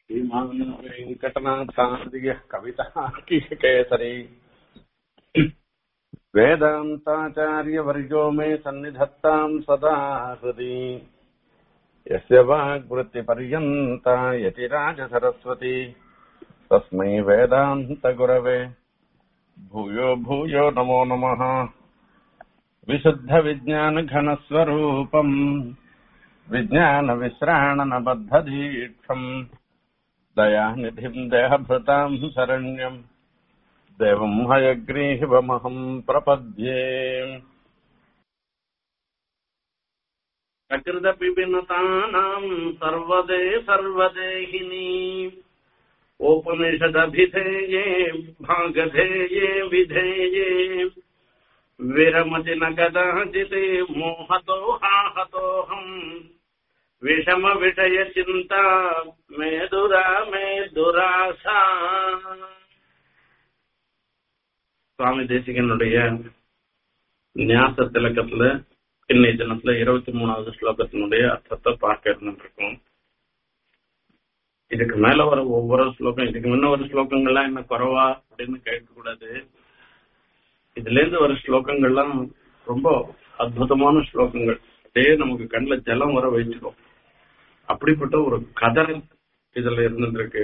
श्रीमान् वेङ्कटनाथार्यः कविताकेसरी वेदान्ताचार्यवर्यो मे सन्निधत्ताम् सदा हृदि यस्य वाग्वृत्तिपर्यन्ता यतिराजसरस्वती तस्मै वेदान्तगुरवे भूयो भूयो नमो नमः विशुद्धविज्ञानघनस्वरूपम् विज्ञानविश्राणनबद्धदीक्षम् दयानिधिम् देहभृताम् शरण्यम् देवम् हयग्रीहिवमहम् प्रपद्ये प्रकृतपिबिनतानाम् सर्वदे सर्वदेहिनी उपनिषदभिधेये भागधेये विधेये विरमति न कदाचित् मोहतो हाहतोऽहम् விஷமவிஷயச்சிந்தா மேதுரா மேதுராசா சுவாமி தேசிகனுடைய ஞாச திலக்கத்துல இன்னைய தினத்துல இருபத்தி மூணாவது ஸ்லோகத்தினுடைய அர்த்தத்தை பார்க்க இருந்துருக்கோம் இதுக்கு மேல வர ஒவ்வொரு ஸ்லோகம் இதுக்கு முன்ன ஒரு ஸ்லோகங்கள்லாம் என்ன குறவா அப்படின்னு கேட்க கூடாது இதுல இருந்து வர ஸ்லோகங்கள்லாம் ரொம்ப அற்புதமான ஸ்லோகங்கள் அப்படியே நமக்கு கண்ணில் ஜலம் வர வச்சிடும் அப்படிப்பட்ட ஒரு கதறல் இதுல இருந்திருக்கு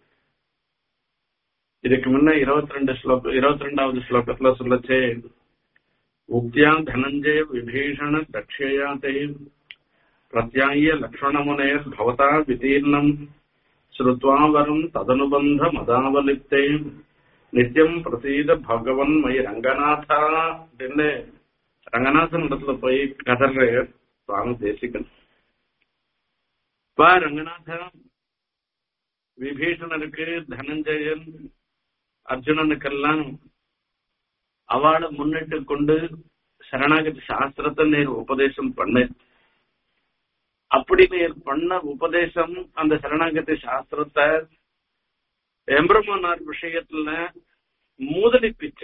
இதுக்கு முன்ன இருபத்தி ரெண்டு ஸ்லோகம் இருபத்தி ரெண்டாவது ஸ்லோகத்துல சொல்லச்சே உக்தியா தனஞ்சய விபீஷண தட்சயாதே பிரத்யாய லக்ஷ்மணமுனேர் பவதா விதீர்ணம் ஸ்ருத்வா வரும் ததனுபந்த மதாவலிப்தே நித்தியம் பிரசீத பகவன் மை ரங்கநாதா அப்படின்னு ரங்கநாதன் இடத்துல போய் கதற சுவாமி தேசிகன் பா ரங்கநாதா விபீஷணனுக்கு தனஞ்சயன் அர்ஜுனனுக்கெல்லாம் அவளை முன்னிட்டு கொண்டு சரணாகதி சாஸ்திரத்தை நேர் உபதேசம் பண்ண அப்படி நேர் பண்ண உபதேசம் அந்த சரணாகதி சாஸ்திரத்தை எம்பிரமனார் விஷயத்துல மூதலிப்பிச்சு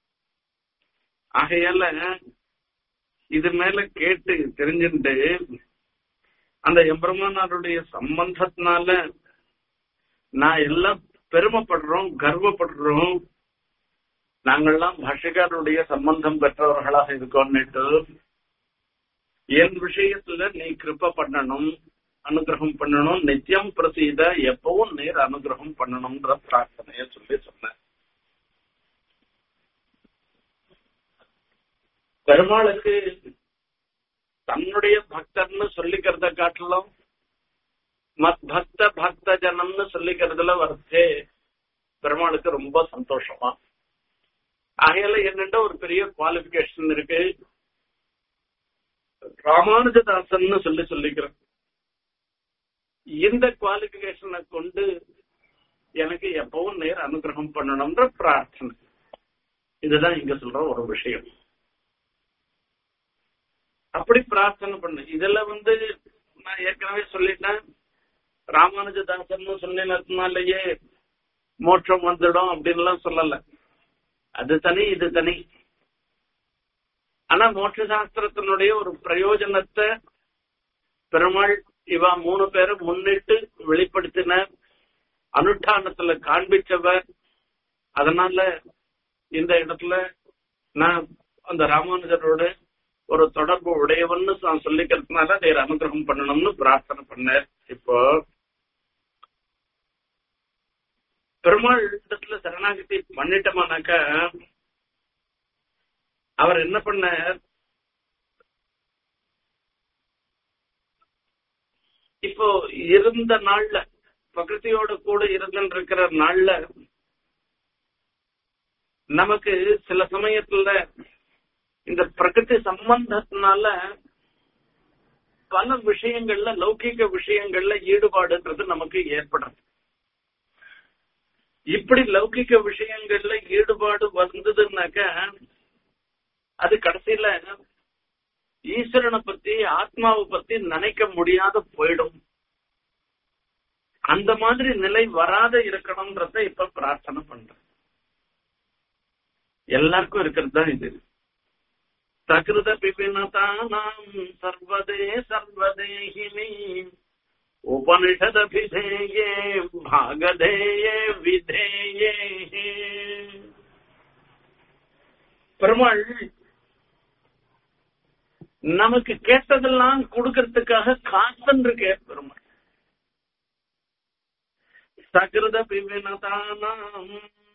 ஆகையால இது மேல கேட்டு தெரிஞ்சுட்டு அந்த எம்பெருமானாருடைய சம்பந்தத்தினால நான் எல்லாம் பெருமைப்படுறோம் கர்வப்படுறோம் நாங்கள்லாம் பாஷகாருடைய சம்பந்தம் பெற்றவர்களாக இருக்கோம்னுட்டு என் விஷயத்துல நீ கிருப்ப பண்ணணும் அனுகிரகம் பண்ணணும் நித்தியம் பிரசீத எப்பவும் நீர் அனுகிரகம் பண்ணணும்ன்ற பிரார்த்தனைய சொல்லி சொன்ன பெருமாளுக்கு தன்னுடைய பக்தர்னு சொல்லிக்கிறத காட்டிலும் மத் பக்த பக்த ஜனம்னு சொல்லிக்கிறதுல வரத்தே பெருமாளுக்கு ரொம்ப சந்தோஷமா ஆகையால என்னென்ன ஒரு பெரிய குவாலிபிகேஷன் இருக்கு ராமானுஜதாசன் சொல்லி சொல்லிக்கிறேன் இந்த குவாலிபிகேஷனை கொண்டு எனக்கு எப்பவும் நேர் அனுகிரகம் பண்ணணும்ன்ற பிரார்த்தனை இதுதான் இங்க சொல்ற ஒரு விஷயம் அப்படி பிரார்த்தனை பண்ணு இதுல வந்து நான் ஏற்கனவே சொல்லிட்டேன் ராமானுஜதாசன் சொன்னதுனாலயே மோட்சம் வந்துடும் அப்படின்லாம் சொல்லல அது தனி இது தனி ஆனா மோட்ச சாஸ்திரத்தினுடைய ஒரு பிரயோஜனத்தை பெருமாள் இவா மூணு பேரும் முன்னிட்டு வெளிப்படுத்தின அனுஷ்டானத்துல காண்பிச்சவர் அதனால இந்த இடத்துல நான் அந்த ராமானுஜரோட ஒரு தொடர்பு உடையவன்னு நான் சொல்லிக்கிறதுனால நீர் அனுகிரகம் பண்ணணும்னு பிரார்த்தனை பண்ண இப்போ பெருமாள் இடத்துல சரணாகதி பண்ணிட்டோமானாக்க அவர் என்ன பண்ண இப்போ இருந்த நாள்ல பிரகிருதியோட கூட இருந்துட்டு இருக்கிற நாள்ல நமக்கு சில சமயத்துல இந்த பிரகிருதி சம்பந்தத்தினால பல விஷயங்கள்ல லௌகிக விஷயங்கள்ல ஈடுபாடுன்றது நமக்கு ஏற்படும் இப்படி லௌகிக விஷயங்கள்ல ஈடுபாடு வந்ததுன்னாக்க அது கடைசியில ஈஸ்வரனை பத்தி ஆத்மாவை பத்தி நினைக்க முடியாத போயிடும் அந்த மாதிரி நிலை வராத இருக்கணும்ன்றத இப்ப பிரார்த்தனை பண்றேன் எல்லாருக்கும் இருக்கிறது தான் இது சகிருத பிபினதானாம் சர்வதே சர்வதேகினி உபனிஷதபிதேயே அகதேயே விதேயே பெருமாள் நமக்கு கேட்டதெல்லாம் கொடுக்கறதுக்காக காத்தன் இருக்கே பெருமாள் சகிருத பிவினதானாம்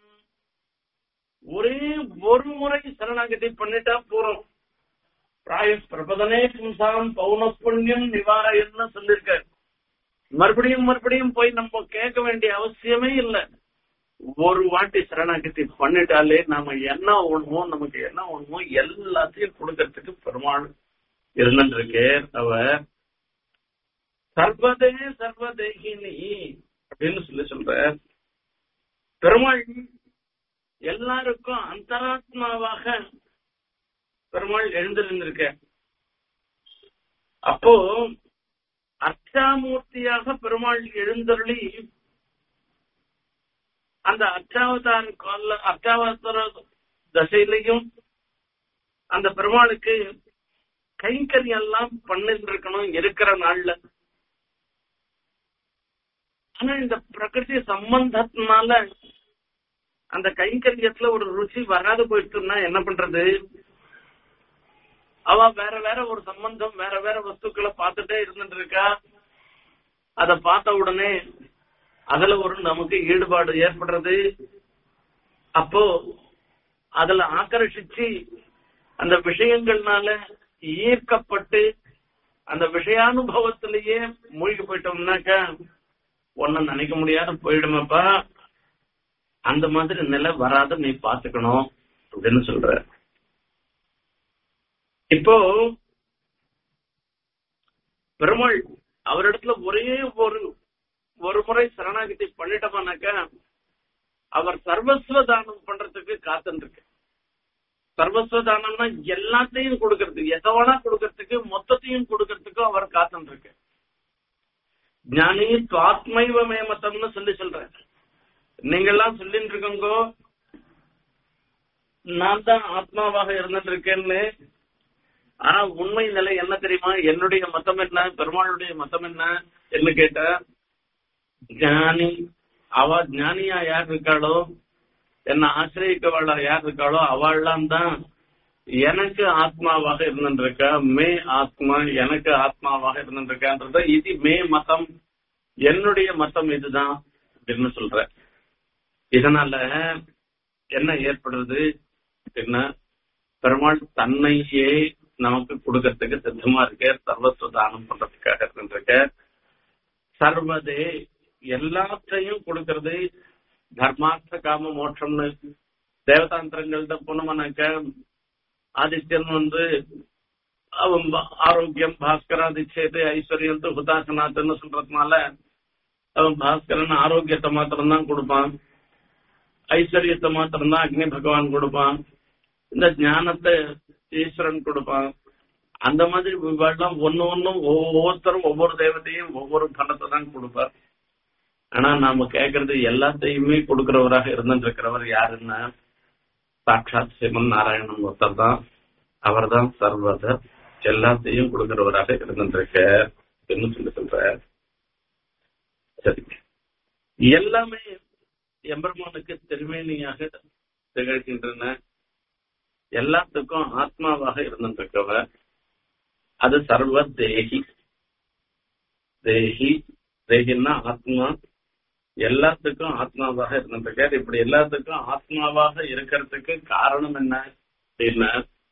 ஒரே ஒரு முறை சரணாகதி பண்ணிட்டா போறோம் பிராய பிரபதனே பும்சாம் பௌன புண்ணியம் நிவாரயன்னு சொல்லிருக்க மறுபடியும் மறுபடியும் போய் நம்ம கேட்க வேண்டிய அவசியமே இல்லை ஒரு வாட்டி சரணாகதி பண்ணிட்டாலே நாம என்ன ஒண்ணுமோ நமக்கு என்ன ஒண்ணுமோ எல்லாத்தையும் கொடுக்கறதுக்கு பெருமாள் இருந்துருக்கே அவர் சர்வதே சர்வதேகினி அப்படின்னு சொல்லி சொல்ற பெருமாள் எல்லாருக்கும் அந்தராத்மாவாக பெருமாள் எழுந்திருந்திருக்க அப்போ அர்ச்சாமூர்த்தியாக பெருமாள் எழுந்தருளி அந்த அர்ச்சாவதார கால அர்ச்சாவதார தசையிலையும் அந்த பெருமாளுக்கு கைங்கரியம் எல்லாம் பண்ணிட்டு இருக்கணும் இருக்கிற நாள்ல ஆனா இந்த பிரகிருதி சம்பந்தத்தினால அந்த கைங்கரியத்துல ஒரு ருச்சி வராது போயிட்டுன்னா என்ன பண்றது அவ வேற வேற ஒரு சம்பந்தம் வேற வேற வஸ்துக்களை பார்த்துட்டே இருந்துட்டு இருக்கா அத பார்த்த உடனே அதுல ஒரு நமக்கு ஈடுபாடு ஏற்படுறது அப்போ அதுல ஆக்கர்ஷிச்சு அந்த விஷயங்கள்னால ஈர்க்கப்பட்டு அந்த விஷயானுபவத்திலேயே மூழ்கி போயிட்டோம்னாக்கா ஒன்னும் நினைக்க முடியாத போயிடுமாப்பா அந்த மாதிரி நிலை வராத நீ பாத்துக்கணும் அப்படின்னு சொல்ற இப்போ பெருமாள் அவரிடத்துல ஒரே ஒரு ஒரு முறை சரணாகதி பண்ணிட்டோம்னாக்கா அவர் சர்வஸ்வ தானம் பண்றதுக்கு காத்துருக்கு சர்வஸ்வ தானம்னா எல்லாத்தையும் கொடுக்கறது எதவனா கொடுக்கறதுக்கு மொத்தத்தையும் கொடுக்கறதுக்கு அவர் காத்துருக்கு ஞானி ஆத்மைவ மேமத்தம்னு சொல்லி சொல்றேன் நீங்க எல்லாம் சொல்லிட்டு இருக்கோங்கோ நான் தான் ஆத்மாவாக இருந்துட்டு இருக்கேன்னு ஆனா உண்மை நிலை என்ன தெரியுமா என்னுடைய மதம் என்ன பெருமாளுடைய மதம் என்ன என்ன கேட்ட ஞானி அவ ஞானியா யார் இருக்காளோ என்ன ஆசிரியக்கவாளா யார் இருக்காளோ அவள்லாம் தான் எனக்கு ஆத்மாவாக இருந்துருக்கா மே ஆத்மா எனக்கு ஆத்மாவாக இருந்துருக்கான்றத இது மே மதம் என்னுடைய மதம் இதுதான் அப்படின்னு சொல்ற இதனால என்ன ஏற்படுறது என்ன பெருமாள் தன்னையே நமக்கு கொடுக்கறதுக்கு சித்தமா இருக்க சர்வஸ்வ தானம் பண்றதுக்காக இருக்க சர்வதே எல்லாத்தையும் கொடுக்கறது தர்மார்த்த காம மோட்சம்னு தேவதாந்திரங்கள்ட்ட போனோம்னாக்க ஆதித்யன் வந்து அவன் ஆரோக்கியம் பாஸ்கராதிச்சேது ஐஸ்வர்யம் ஹுதாசனாத்துன்னு சொல்றதுனால அவன் பாஸ்கரன் ஆரோக்கியத்தை மாத்திரம் தான் கொடுப்பான் ஐஸ்வர்யத்தை மாத்திரம் தான் அக்னி பகவான் கொடுப்பான் இந்த ஞானத்தை ஈஸ்வரன் கொடுப்பான் அந்த மாதிரி விவாதம் ஒன்னு ஒன்னும் ஒவ்வொருத்தரும் ஒவ்வொரு தேவத்தையும் ஒவ்வொரு பலத்தை தான் கொடுப்பார் ஆனா நாம கேட்கறது எல்லாத்தையுமே கொடுக்கிறவராக இருந்துட்டு இருக்கிறவர் யாருன்னா சாட்சாத் சிவன் நாராயணன் ஒருத்தர் தான் அவர் தான் சர்வத எல்லாத்தையும் கொடுக்கிறவராக இருந்துட்டு இருக்க என்ன சொல்லி சொல்ற சரி எல்லாமே எம்பெருமானுக்கு திருமேனியாக திகழ்கின்றன எல்லாத்துக்கும் ஆத்மாவாக இருந்திருக்கவர் அது சர்வ தேகி தேகி தேகின்னா ஆத்மா எல்லாத்துக்கும் ஆத்மாவாக இருந்திருக்கார் இப்படி எல்லாத்துக்கும் ஆத்மாவாக இருக்கிறதுக்கு காரணம் என்ன அப்படின்னா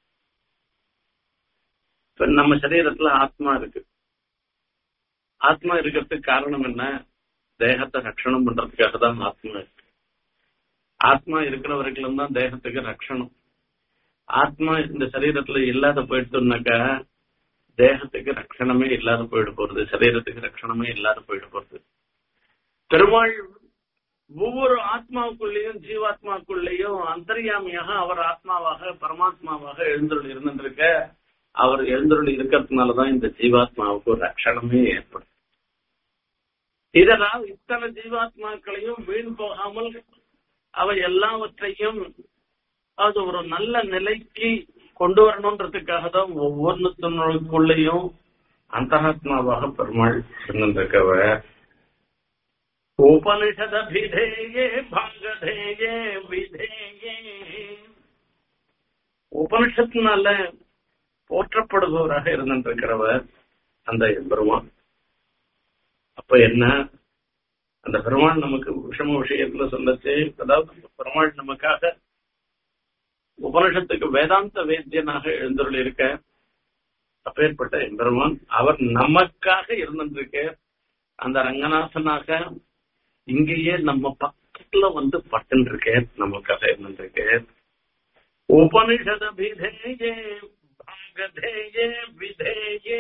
இப்ப நம்ம சரீரத்துல ஆத்மா இருக்கு ஆத்மா இருக்கிறதுக்கு காரணம் என்ன தேகத்தை ரட்சணம் பண்றதுக்காக தான் ஆத்மா இருக்கு ஆத்மா இருக்கிறவர்களும் தான் தேகத்துக்கு ரட்சணம் ஆத்மா இந்த சரீரத்துல இல்லாத போயிடுச்சுனாக்கா தேகத்துக்கு ரட்சணமே இல்லாத போயிட போறது சரீரத்துக்கு ரட்சணமே இல்லாத போயிட போறது பெருமாள் ஒவ்வொரு ஆத்மாவுக்குள்ளேயும் ஜீவாத்மாக்குள்ளேயும் அந்தர்யாமியாக அவர் ஆத்மாவாக பரமாத்மாவாக எழுந்தருள் இருந்திருக்க அவர் எழுந்தருள் இருக்கிறதுனாலதான் இந்த ஜீவாத்மாவுக்கு ரட்சணமே ஏற்படும் இதனால் இத்தனை ஜீவாத்மாக்களையும் வீண் போகாமல் அவை எல்லாவற்றையும் அது ஒரு நல்ல நிலைக்கு கொண்டு வரணுன்றதுக்காக தான் ஒவ்வொன்றுக்குள்ளேயும் அந்தராத்மாவாக பெருமாள் இருந்திருக்கவர் உபனிஷதபிதேயே பாகதேயே விதேயே உபனிஷத்தினால போற்றப்படுபவராக இருந்திருக்கிறவர் அந்த பெருமான் அப்ப என்ன அந்த பெருமாள் நமக்கு விஷம விஷயத்துல சொல்லச்சு அதாவது பெருமாள் நமக்காக உபனிஷத்துக்கு வேதாந்த வேத்தியனாக எழுந்துள்ள இருக்க அப்பேற்பட்ட எம்பெருமான் அவர் நமக்காக இருந்திருக்க அந்த ரங்கநாதனாக இங்கேயே நம்ம பக்கத்துல வந்து பட்டுன்னு இருக்கேன் நமக்காக இருந்திருக்க உபனிஷத விதேயே பாகதேயே விதேயே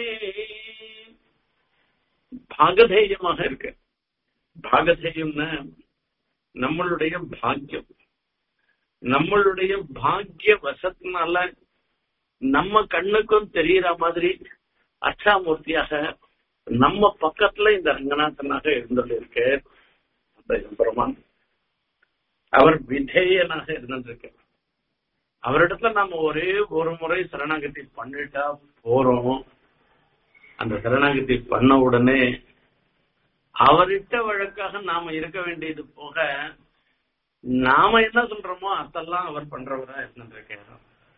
பாகதேயமாக இருக்கு பாகதேயம்னா நம்மளுடைய பாக்கியம் நம்மளுடைய பாக்கிய வசத்தினால நம்ம கண்ணுக்கும் தெரியற மாதிரி அச்சாமூர்த்தியாக நம்ம பக்கத்துல இந்த ரங்கநாதனாக இருந்திருக்கு அந்த பெருமான் அவர் விதேயனாக இருந்திருக்கு அவரிடத்துல நாம ஒரே ஒரு முறை சரணாகதி பண்ணிட்டா போறோம் அந்த சரணாகதி பண்ண உடனே அவரிட்ட வழக்காக நாம இருக்க வேண்டியது போக நாம என்ன சொல்றோமோ அதெல்லாம் அவர் பண்றவரா இருந்திருக்காரு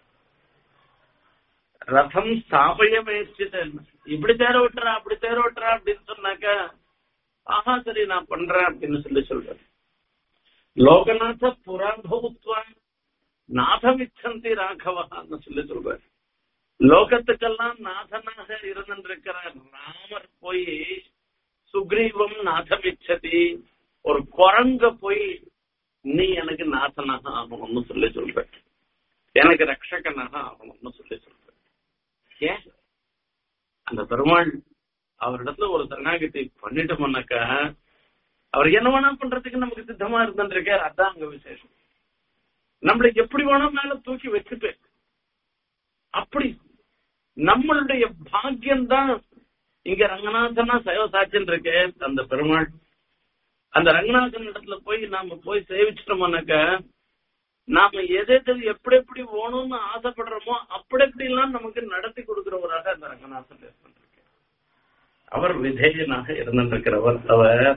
ரதம் ஸ்தாபய முயற்சித்த இப்படி தேர விட்டுறா அப்படி தேர விட்டுறா அப்படின்னு சொன்னாக்க ஆஹா சரி நான் பண்றேன் அப்படின்னு சொல்லி சொல்றேன் லோகநாத புராபவத்வா நாதமிச்சந்தி ராகவகான்னு சொல்லி சொல்றார் லோகத்துக்கெல்லாம் நாதனாக இருந்திருக்கிற ராமர் போய் சுக்ரீவம் நாதமிச்சதி ஒரு குரங்க போய் நீ எனக்கு நாசனாக ஆகணும்னு சொல்லி சொல்ற எனக்கு ரட்சகனாக ஆகணும்னு சொல்லி சொல்ற ஏன் அந்த பெருமாள் அவரிடத்துல ஒரு சரணாகத்தை பண்ணிட்டோம்னாக்கா அவர் என்ன வேணா பண்றதுக்கு நமக்கு சித்தமா இருந்துருக்காரு அதான் அங்க விசேஷம் நம்மளை எப்படி வேணா மேல தூக்கி வச்சுட்டு அப்படி நம்மளுடைய பாக்கியம் தான் இங்க ரங்கநாதனா சேவை சாட்சின்னு இருக்கு அந்த பெருமாள் அந்த ரங்கநாதன் இடத்துல போய் நாம போய் சேவிச்சிட்டோம்னாக்க நாம எது எது எப்படி எப்படி போகணும்னு ஆசைப்படுறோமோ அப்படி எப்படி எல்லாம் நமக்கு நடத்தி கொடுக்கிறவராக அந்த ரங்கநாதன் இருந்திருக்கு அவர் விதேயனாக இருந்திருக்கிறவர் அவர்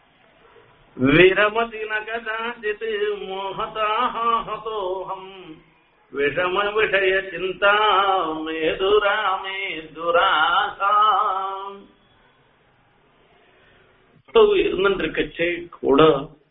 விரமதி நகதாச்சித் மோகதாஹதோஹம் விஷம விஷய சிந்தா மேதுராமே துராசாம் இருந்துருக்கச்சே கூட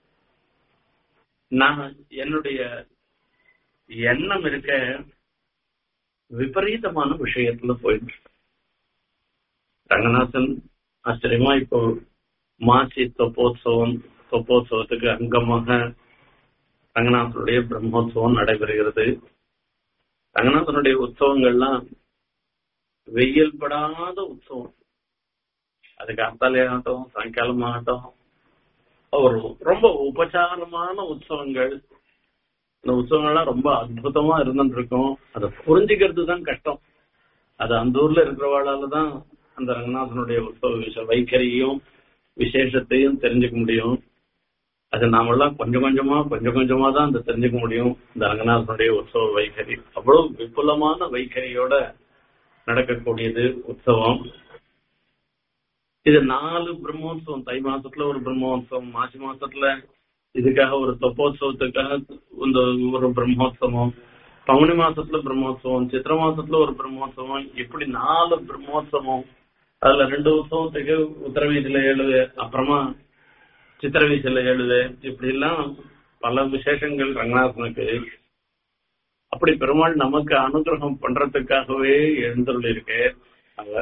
நான் என்னுடைய எண்ணம் இருக்க விபரீதமான விஷயத்துல போயிட்டு ரங்கநாதன் ஆச்சரியமா இப்போ மாசி தொப்போத்சவம் தொப்போத்சவத்துக்கு அங்கமாக ரங்கநாதனுடைய பிரம்மோத்சவம் நடைபெறுகிறது ரங்கநாதனுடைய உற்சவங்கள்லாம் வெயில் படாத உற்சவம் அது காத்தாலே ஆகட்டும் சாயங்காலம் ஆகட்டும் ஒரு ரொம்ப உபச்சாரமான உற்சவங்கள் இந்த உற்சவங்கள்லாம் ரொம்ப அற்புதமா இருந்துட்டு இருக்கும் அதை புரிஞ்சுக்கிறது தான் கஷ்டம் அது அந்த ஊர்ல இருக்கிறவாளால தான் அந்த ரங்கநாதனுடைய உற்சவ விஷ வைக்கரியும் விசேஷத்தையும் தெரிஞ்சுக்க முடியும் அது நாமெல்லாம் கொஞ்சம் கொஞ்சமா கொஞ்சம் கொஞ்சமா தான் அந்த தெரிஞ்சுக்க முடியும் இந்த ரங்கநாதனுடைய உற்சவ வைகரி அவ்வளவு விபுலமான வைகரியோட நடக்கக்கூடியது உற்சவம் இது நாலு பிரம்மோத்சவம் தை மாசத்துல ஒரு பிரம்மோத்சவம் மாசி மாசத்துல இதுக்காக ஒரு தொப்போத்சவத்துக்காக இந்த ஒரு பிரம்மோத்சவம் பங்குனி மாசத்துல பிரம்மோத்சவம் சித்திர மாசத்துல ஒரு பிரம்மோத்சவம் இப்படி நாலு பிரம்மோத்சவம் அதுல ரெண்டு உற்சவத்துக்கு உத்தரவீதியில எழுது அப்புறமா சித்திரவீசில எழுது இப்படி எல்லாம் பல விசேஷங்கள் ரங்கநாதனுக்கு அப்படி பெருமாள் நமக்கு அனுகிரகம் பண்றதுக்காகவே எழுந்துள்ள இருக்கே அவர்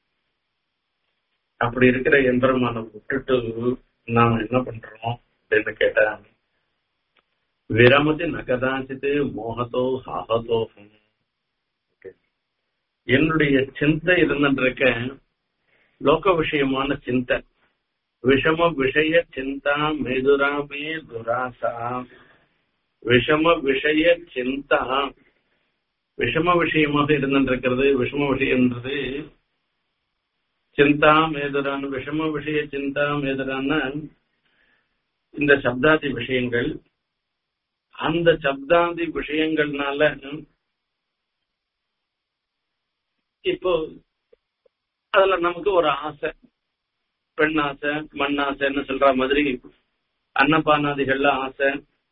அப்படி இருக்கிற எம்பெருமானை விட்டுட்டு நாம என்ன பண்றோம் அப்படின்னு கேட்டேன் விரமதி நகதாச்சித்து மோகத்தோ சாகத்தோ என்னுடைய சிந்தை இருந்துருக்க லோக விஷயமான சிந்தை விஷம விஷய சிந்தா மேதுராமே துராசா விஷம விஷய சிந்தா விஷம விஷயமாக இருந்திருக்கிறது விஷம விஷயம்ன்றது சிந்தா மேதுரான் விஷம விஷய சிந்தா மேதுரான இந்த சப்தாதி விஷயங்கள் அந்த சப்தாதி விஷயங்கள்னால இப்போ அதுல நமக்கு ஒரு ஆசை பெண் ஆசை மண் ஆசைன்னு சொல்ற மாதிரி அன்னபானாதிகள்ல ஆசை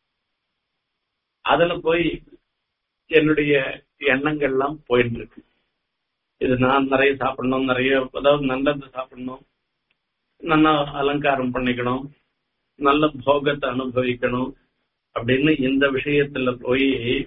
அதுல போய் என்னுடைய எண்ணங்கள்லாம் போயிட்டு இருக்கு இது நான் நிறைய சாப்பிடணும் நிறைய அதாவது நல்லது சாப்பிடணும் நல்லா அலங்காரம் பண்ணிக்கணும் நல்ல போகத்தை அனுபவிக்கணும் அப்படின்னு இந்த விஷயத்துல போய்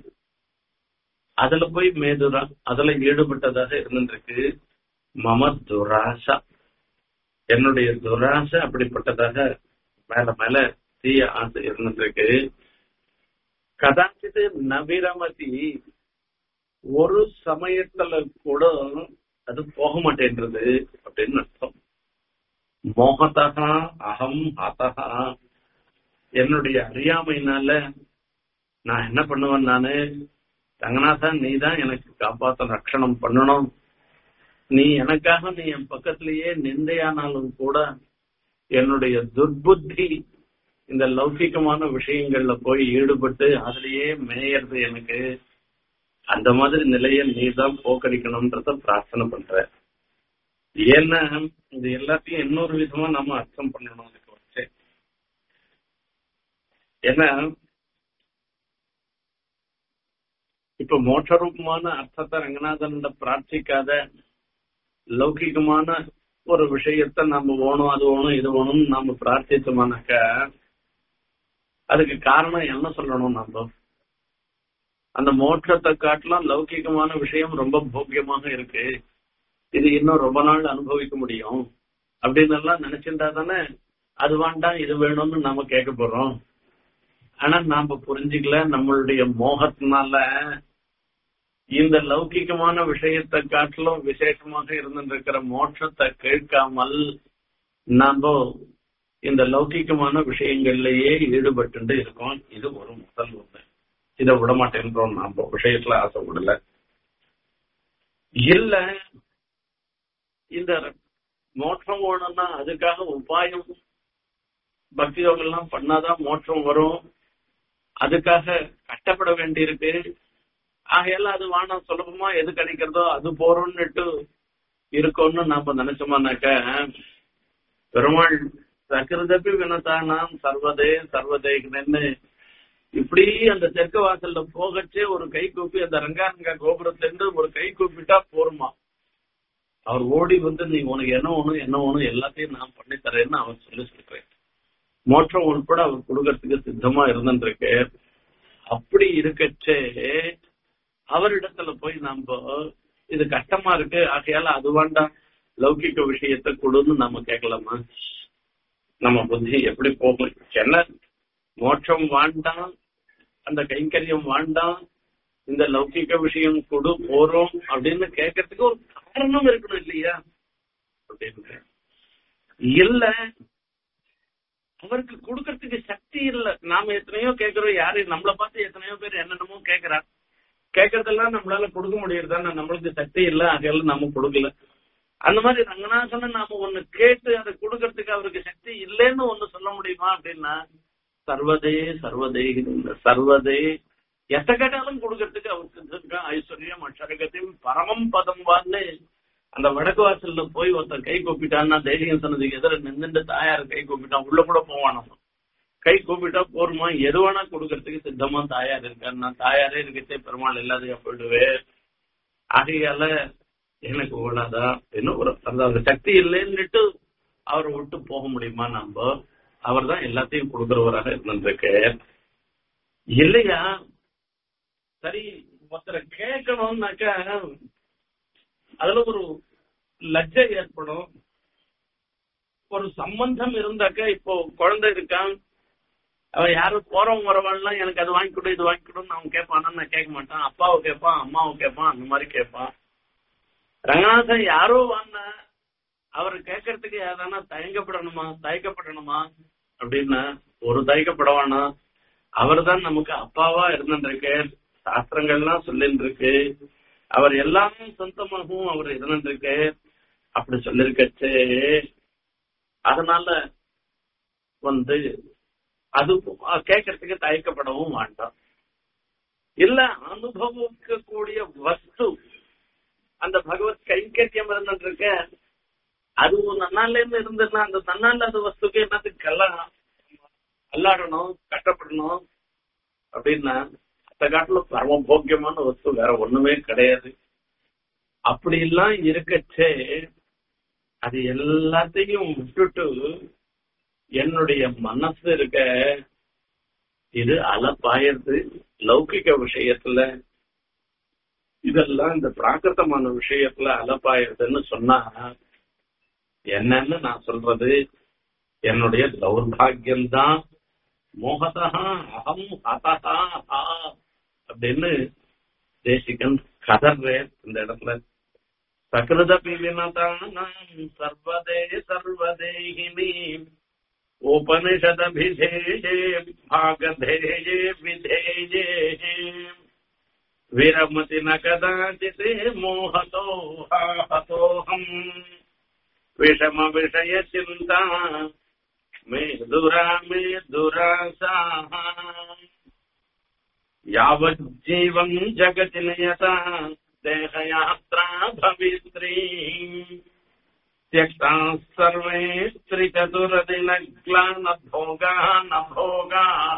அதுல போய் மேதுரா அதுல ஈடுபட்டதாக இருந்துருக்கு மம துராசா என்னுடைய துராசை அப்படிப்பட்டதாக மேல மேல தீய ஆசை இருந்துருக்கு கதாச்சித்து நவிரமதி ஒரு சமயத்துல கூட அது போக மாட்டேன்றது அப்படின்னு அர்த்தம் மோகத்தகா அகம் அத்தகா என்னுடைய அறியாமையினால நான் என்ன பண்ணுவேன் நானு ரங்கநாதா நீ தான் எனக்கு காப்பாத்த ரட்சணம் பண்ணணும் நீ எனக்காக நீ என் பக்கத்திலேயே நிந்தையானாலும் கூட என்னுடைய துர்புத்தி இந்த லௌகிகமான விஷயங்கள்ல போய் ஈடுபட்டு அதுலயே மேயறது எனக்கு அந்த மாதிரி நிலைய நீ தான் போக்கடிக்கணும்ன்றத பிரார்த்தனை பண்ற ஏன்னா இது எல்லாத்தையும் இன்னொரு விதமா நம்ம அர்த்தம் பண்ணணும் அதுக்கு வச்சு ஏன்னா இப்ப மோட்சரூபமான அர்த்தத்தை ரங்கநாதன் பிரார்த்திக்காத லௌகிகமான ஒரு விஷயத்த நம்ம ஓணும் அது ஓணும் இது ஓணும்னு நாம பிரார்த்திச்சோமானாக்க அதுக்கு காரணம் என்ன சொல்லணும் நம்ம அந்த மோட்சத்தை காட்டிலும் லௌகிகமான விஷயம் ரொம்ப போக்கியமாக இருக்கு இது இன்னும் ரொம்ப நாள் அனுபவிக்க முடியும் அப்படின்னு எல்லாம் நினைச்சிருந்தா தானே அது வேண்டாம் இது வேணும்னு நாம கேட்க போறோம் ஆனா நாம புரிஞ்சுக்கல நம்மளுடைய மோகத்தினால இந்த லௌகிகமான விஷயத்தை காட்டிலும் விசேஷமாக இருந்திருக்கிற மோட்சத்தை கேட்காமல் நாம இந்த லௌகிகமான விஷயங்கள்லயே ஈடுபட்டு இருக்கோம் இது ஒரு முதல் ஒண்ணு இதை விட மாட்டேன்றோம் நாம விஷயத்துல ஆசைப்படல இல்ல இந்த மோட்சம் வேணும்னா அதுக்காக உபாயம் பக்தி யோகம் எல்லாம் பண்ணாதான் மோட்சம் வரும் அதுக்காக கஷ்டப்பட வேண்டியிருக்கு ஆகையால அது வானம் சுலபமா எது கிடைக்கிறதோ அது போறோம்னுட்டு இருக்கோம்னு நாம நினைச்சோமானாக்க பெருமாள் சகிருதப்பி வினத்தானாம் சர்வதே சர்வதேகன்னு இப்படி அந்த தெற்கு வாசல்ல போகச்சே ஒரு கை கூப்பி அந்த ரங்காரங்கா கோபுரத்துல இருந்து ஒரு கை கூப்பிட்டா போருமா அவர் ஓடி வந்து நீ உனக்கு என்ன ஒண்ணு என்ன ஒண்ணு எல்லாத்தையும் நான் பண்ணி தரேன்னு அவர் சொல்லி சொல்றேன் மோட்சம் உட்பட அவர் கொடுக்கறதுக்கு சித்தமா இருந்துருக்கு அப்படி இருக்கச்சே அவரிடத்துல போய் நம்ம இது கஷ்டமா இருக்கு ஆகையால அது வேண்டாம் லௌகிக விஷயத்தை கொடுன்னு நம்ம கேட்கலாமா நம்ம புத்தி எப்படி போகும் என்ன மோட்சம் வேண்டாம் அந்த கைங்கரியம் வேண்டாம் இந்த லௌகிக விஷயம் கொடு போறோம் அப்படின்னு கேட்கறதுக்கு ஒரு காரணம் இருக்கணும் இல்லையா அப்படின்னு இல்ல அவருக்கு கொடுக்கறதுக்கு சக்தி இல்ல நாம எத்தனையோ கேட்கிறோம் யாரு நம்மள பார்த்து எத்தனையோ பேர் என்னென்னமோ கேட்கிறா கேட்கறதெல்லாம் நம்மளால கொடுக்க முடியறதா நம்மளுக்கு சக்தி இல்ல அதையெல்லாம் நம்ம கொடுக்கல அந்த மாதிரி ரங்கநாதன் நாம ஒண்ணு கேட்டு அதை கொடுக்கறதுக்கு அவருக்கு சக்தி இல்லைன்னு ஒண்ணு சொல்ல முடியுமா அப்படின்னா சர்வதே சர்வதே சர்வதே எத்த கேட்டாலும் கொடுக்கறதுக்கு அவருக்கு இருக்கா ஐஸ்வர்யம் அக்ஷரகத்தையும் பரமம் பதம் வான்னு அந்த வடக்கு வாசல்ல போய் ஒருத்தர் கை கூப்பிட்டான்னா தைரியம் சொன்னதுக்கு எதிர நின்றுட்டு தாயார் கை கூப்பிட்டான் உள்ள கூட போவான் கை கூப்பிட்டா போருமா எது வேணா கொடுக்கறதுக்கு சித்தமா தாயார் இருக்காரு நான் தாயாரே இருக்கச்சே பெருமாள் இல்லாதையா போயிடுவேன் ஆகையால எனக்கு ஓடாதா இன்னும் ஒரு அந்த சக்தி இல்லைன்னுட்டு அவரை விட்டு போக முடியுமா நம்ம அவர் தான் எல்லாத்தையும் கொடுக்கிறவராக இருந்திருக்கு இல்லையா சரி ஒருத்தரை கேட்கணும்னாக்க அதுல ஒரு லஜ்ஜை ஏற்படும் ஒரு சம்பந்தம் இருந்தாக்க இப்போ குழந்தை இருக்கான் அவன் யாரும் போறவன் வரவான்லாம் எனக்கு அது வாங்கி கொடு இது வாங்கி கொடுன்னு அவன் கேட்பானா நான் கேட்க மாட்டான் அப்பாவை கேட்பான் அம்மாவை கேட்பான் அந்த மாதிரி கேட்பான் ரங்கநாதன் யாரோ வாங்க அவர் கேட்கறதுக்கு யாரானா தயங்கப்படணுமா தயக்கப்படணுமா அப்படின்னா ஒரு தயக்கப்படவானா அவர் தான் நமக்கு அப்பாவா இருந்துருக்கு சாஸ்திரங்கள்லாம் சொல்லிட்டு இருக்கு அவர் எல்லாமே சொந்தமாகவும் அவர் இருந்துருக்கு அப்படி சொல்லிருக்கச்சு அதனால வந்து அது கேட்கறதுக்கு தயக்கப்படவும் வேண்டாம் இல்ல அனுபவிக்க கூடிய வஸ்து அந்த பகவத் கைங்கரியம் இருந்துருக்க அது ஒரு நன்னால இருந்து இருந்ததுன்னா அந்த நன்னால அந்த வஸ்துக்கு என்னத்துக்கு கல்யாணம் அல்லாடணும் கஷ்டப்படணும் அப்படின்னா அந்த காட்டுல பரம போக்கியமான வஸ்து வேற ஒண்ணுமே கிடையாது அப்படி எல்லாம் இருக்கச்சே அது எல்லாத்தையும் விட்டுட்டு என்னுடைய மனசு இருக்க இது அலப்பாயிருது லௌகிக விஷயத்துல இதெல்லாம் இந்த பிராகிருத்தமான விஷயத்துல அலப்பாயிருதுன்னு சொன்னா என்னன்னு நான் சொல்றது என்னுடைய தௌர்பாகியம்தான் மோகதா அகம் ஹதஹா ஹா அப்படின்னு தேசிகன் கதர்றேன் இந்த இடத்துல சகிருதபி வினதானாம் சர்வதே சர்வதேகினி उपनिषदभिधेये भागधेये विधेये विरमति न कदाचित् मोहतो हाहतोऽहम् विषमविषयचिन्ता मे दुरा मे दुरासाः यावज्जीवम् जगति नियता देहयात्रा भवित्री त्यक्ताः सर्वे त्रिचतुरदिनग्लानभोगाः न भोगाः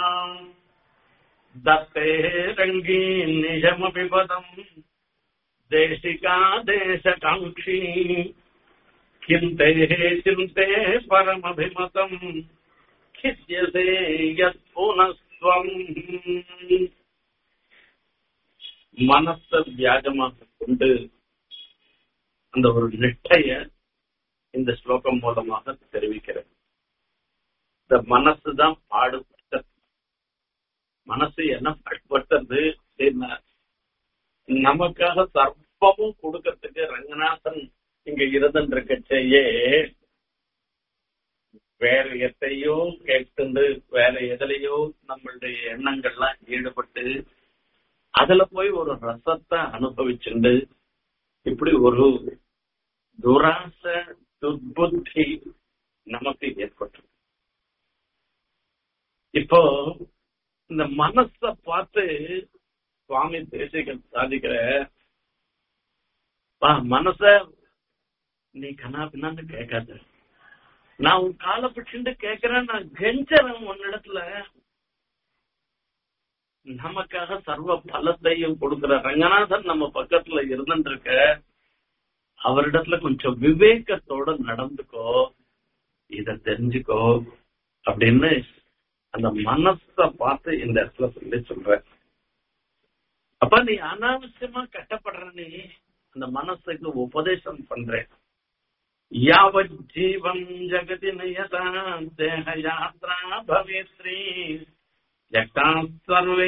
दत्ते रङ्गी निजमपि पदम् देशिका देशकाङ्क्षी चिन्ते चिन्ते परमभिमतम् खिद्यसे यत् पुनस्त्वम् மனச வியாஜமாக கொண்டு அந்த ஒரு நிட்டைய இந்த ஸ்லோகம் மூலமாக தெரிவிக்கிறது இந்த மனசு தான் பாடுபட்டது மனசு என்ன பாடுபட்டது அப்படின்னா நமக்காக சர்வமும் கொடுக்கறதுக்கு ரங்கநாதன் இங்க இருந்துருக்கச்சேயே வேற எத்தையோ கேட்டு வேற எதுலையோ நம்மளுடைய எண்ணங்கள்லாம் ஈடுபட்டு அதுல போய் ஒரு ரசத்தை அனுபவிச்சுண்டு இப்படி ஒரு துராச துர்புத்தி நமக்கு ஏற்பட்டது இப்போ இந்த மனச பார்த்து சுவாமி தேசிகன் சாதிக்கிற மனச நீ கனா பின்னான்னு கேட்காத நான் உன் காலை பிடிச்சுட்டு கேட்கிறேன் நான் கெஞ்சறேன் உன்னிடத்துல நமக்காக சர்வ பலத்தையும் கொடுக்கிற ரங்கநாதன் நம்ம பக்கத்துல இருந்துருக்க அவரிடத்துல கொஞ்சம் விவேகத்தோட நடந்துக்கோ இத தெரிஞ்சுக்கோ அப்படின்னு அந்த மனச பார்த்து இந்த இடத்துல சொல்லி சொல்ற அப்ப நீ அனாவசியமா கட்டப்படுற நீ அந்த மனசுக்கு உபதேசம் பண்ற யாவத் ஜீவம் ஜெகதி நியதா தேக யாத்ரா பவேத்ரி त्यक्ताः सर्वे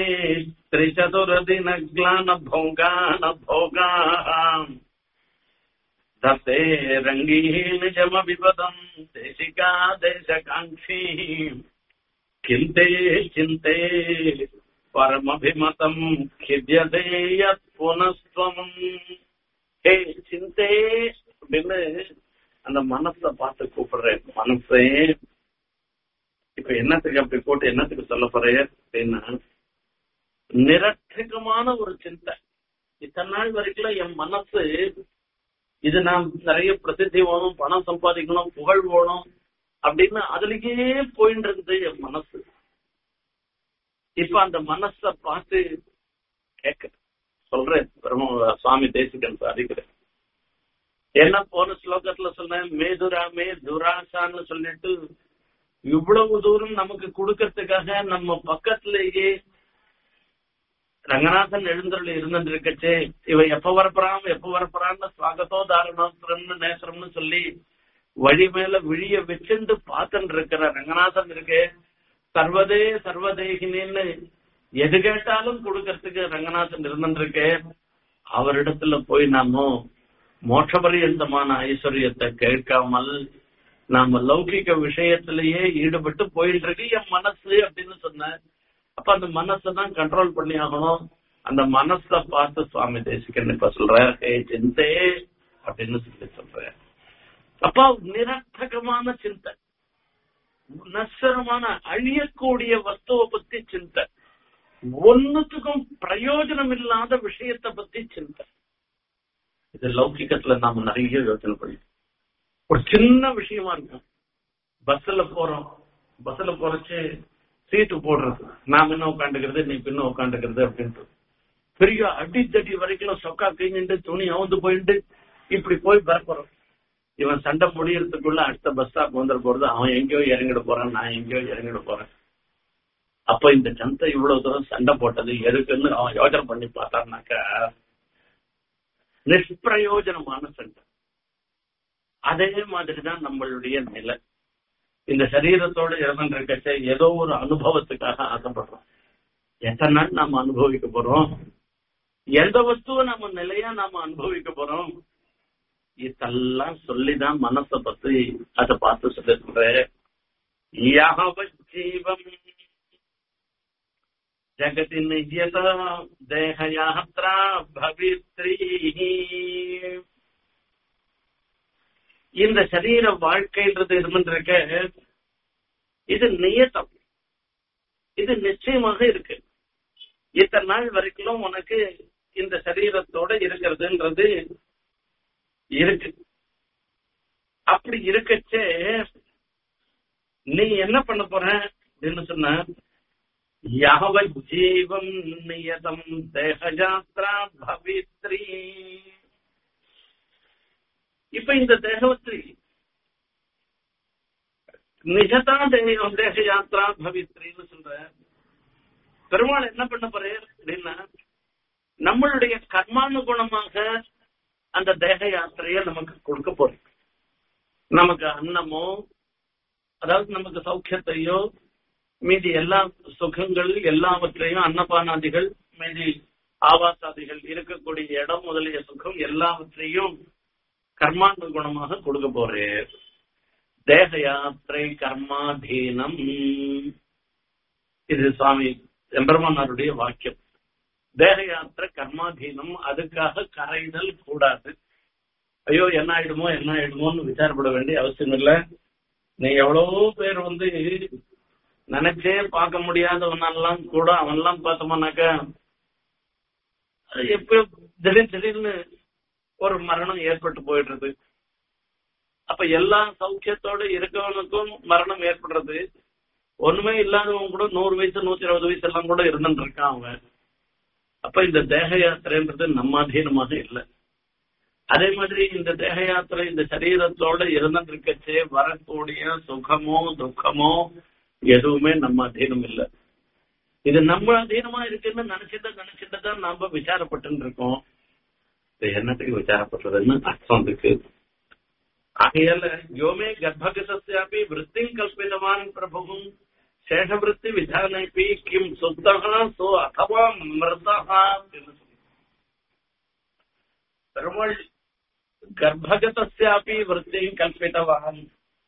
त्रिचतुरदिनग्लानभोगानभोगाः दत्ते रङ्गीनिजमपि पदम् देशिका देशकाङ्क्षी चिन्ते चिन्ते परमभिमतम् खिद्यते यत् पुनस्त्वम् ஹே சிந்தே அப்படின்னு அந்த மனச பார்த்து கூப்பிடுறேன் மனசே இப்ப என்னத்துக்கு அப்படி போட்டு என்னத்துக்கு சொல்ல போறேன் அப்படின்னா நிரர்த்தகமான ஒரு சிந்தை இத்தனை நாள் வரைக்கும் என் மனசு இது நான் நிறைய பிரசித்தி வேணும் பணம் சம்பாதிக்கணும் புகழ் வேணும் அப்படின்னு அதுலயே போயிட்டு இருந்தது என் மனசு இப்ப அந்த மனச பார்த்து கேட்க சொல்றேன் பிரம்ம சுவாமி தேசிகன் சாதிக்கிறேன் என்ன போன ஸ்லோகத்துல சொன்னேன் மேதுரா மே துராசான்னு சொல்லிட்டு இவ்வளவு தூரம் நமக்கு கொடுக்கறதுக்காக நம்ம பக்கத்திலேயே ரங்கநாதன் எழுந்தருள் இருந்துருக்கச்சே இவன் எப்ப வரப்போறான் எப்ப வரப்போறான்னு சுவாகத்தோ தாரணோத்திரம்னு நேசரம்னு சொல்லி வழி மேல விழிய வச்சுட்டு பார்த்துட்டு இருக்கிற ரங்கநாதன் இருக்கே சர்வதே சர்வதேகினின்னு எது கேட்டாலும் கொடுக்கறதுக்கு ரங்கநாதன் இருந்துருக்கு அவரிடத்துல போய் நாம மோட்சபரியந்தமான ஐஸ்வர்யத்தை கேட்காமல் நாம லௌகிக விஷயத்திலேயே ஈடுபட்டு போயிட்டு இருக்கு என் மனசு அப்படின்னு சொன்ன அப்ப அந்த மனசை தான் கண்ட்ரோல் பண்ணி ஆகணும் அந்த மனச பார்த்து சுவாமி தேசிகன் இப்ப சொல்ற ஹே சிந்தே அப்படின்னு சொல்லி சொல்ற அப்ப நிரர்த்தகமான சிந்தை நஸ்வரமான அழியக்கூடிய வஸ்துவை பத்தி சிந்தை ஒன்னுத்துக்கும் பிரயோஜனம் இல்லாத விஷயத்தை பத்தி சிந்தை இது லௌகிகத்துல நாம நிறைய யோசனை பண்ணி ஒரு சின்ன விஷயமா இருக்கும் பஸ்ல போறோம் பஸ்ல போறச்சு சீட்டு போடுறது நான் முன்ன உட்காந்துக்கிறது நீ பின்ன உட்காந்துக்கிறது அப்படின்ட்டு பெரிய அடித்தடி வரைக்கும் சொக்கா கிழிஞ்சுட்டு துணி அவுந்து போயிட்டு இப்படி போய் பரப்புறோம் இவன் சண்டை முடியறதுக்குள்ள அடுத்த பஸ் ஸ்டாப் வந்துட போறது அவன் எங்கேயோ இறங்கிட போறான் நான் எங்கேயோ இறங்கிட போறேன் அப்ப இந்த ஜனத்தை இவ்வளவு தூரம் சண்டை போட்டது எதுக்குன்னு அவன் யோசனை பண்ணி பார்த்தான்னாக்கா நிஷ்பிரயோஜனமான சண்டை அதே மாதிரிதான் நம்மளுடைய நிலை இந்த சரீரத்தோட இறந்துருக்கச்ச ஏதோ ஒரு அனுபவத்துக்காக ஆசைப்படுறோம் எத்தனை நாள் நாம அனுபவிக்க போறோம் எந்த வஸ்துவை நம்ம நிலையா நாம அனுபவிக்க போறோம் இதெல்லாம் சொல்லிதான் மனசை பத்தி அதை பார்த்து சொல்லிருக்கிறேன் ஜீவம் ஜகதி நிஜத தேக யாத்ரா பவித்ரி இந்த சரீர வாழ்க்கைன்றது இருந்துருக்க இது நியத்தம் இது நிச்சயமாக இருக்கு இத்தனை நாள் வரைக்கும் உனக்கு இந்த சரீரத்தோட இருக்கிறதுன்றது இருக்கு அப்படி இருக்கச்சே நீ என்ன பண்ண போற அப்படின்னு சொன்ன யாவ ஜீவம் நியதம் தேகயாத்ரா பவித்ரி இப்ப இந்த தேகவத்ரி நிஜதா தேகம் தேக யாத்ரா பவித்ரின்னு சொல்ற பெருமாள் என்ன பண்ண போறார் அப்படின்னா நம்மளுடைய கர்மானுகுணமாக அந்த தேக யாத்திரைய நமக்கு கொடுக்க போறோம் நமக்கு அன்னமோ அதாவது நமக்கு சௌக்கியத்தையோ மீதி எல்லா சுகங்கள் எல்லாவற்றையும் அன்னபானாதிகள் மீதி ஆவாசாதிகள் இருக்கக்கூடிய இடம் முதலிய சுகம் எல்லாவற்றையும் கர்மானுகுணமாக கொடுக்க போறேன் தேக யாத்திரை கர்மாதீனம் இது சுவாமி எம்பெருமானாருடைய வாக்கியம் தேக யாத்திரை கர்மாதீனம் அதுக்காக கரைதல் கூடாது ஐயோ என்ன ஆயிடுமோ என்ன ஆயிடுமோன்னு விசாரப்பட வேண்டிய அவசியம் இல்ல நீ எவ்வளவோ பேர் வந்து நினைச்சே பார்க்க முடியாதவனெல்லாம் கூட அவன்லாம் பார்த்தோம்னாக்கா எப்ப திடீர் திடீர்னு ஒரு மரணம் ஏற்பட்டு போயிடுறது அப்ப எல்லா சௌக்கியத்தோட இருக்கவனுக்கும் மரணம் ஏற்படுறது ஒண்ணுமே இல்லாதவன் கூட நூறு வயசு நூத்தி இருபது வயசு எல்லாம் கூட இருந்துட்டு இருக்கான் அவன் அப்ப இந்த தேக யாத்திரைன்றது நம்ம அதீனமாக இல்லை அதே மாதிரி இந்த தேக யாத்திரை இந்த சரீரத்தோட இருந்துட்டு இருக்கச்சே வரக்கூடிய சுகமோ துக்கமோ எதுவுமே நம்ம அதீனம் இல்லை இது நம்ம அதீனமா இருக்குன்னு நினைச்சிட்டு நினைச்சிட்டு தான் நாம விசாரப்பட்டு இருக்கோம் இது என்னத்துக்கு விசாரப்படுறதுன்னு அர்த்தம் இருக்கு ஆகையால யோமே கர்ப்பகசாப்பி விற்த்திங் கல்பிதவான் பிரபுவும் சேஷவிருத்தி விதானப்பி கிம் சுத்தகா சோ அகவா மிருதகா பெருமாள் கர்ப்பகதாப்பி விற்த்தியும் கல்பிதவான்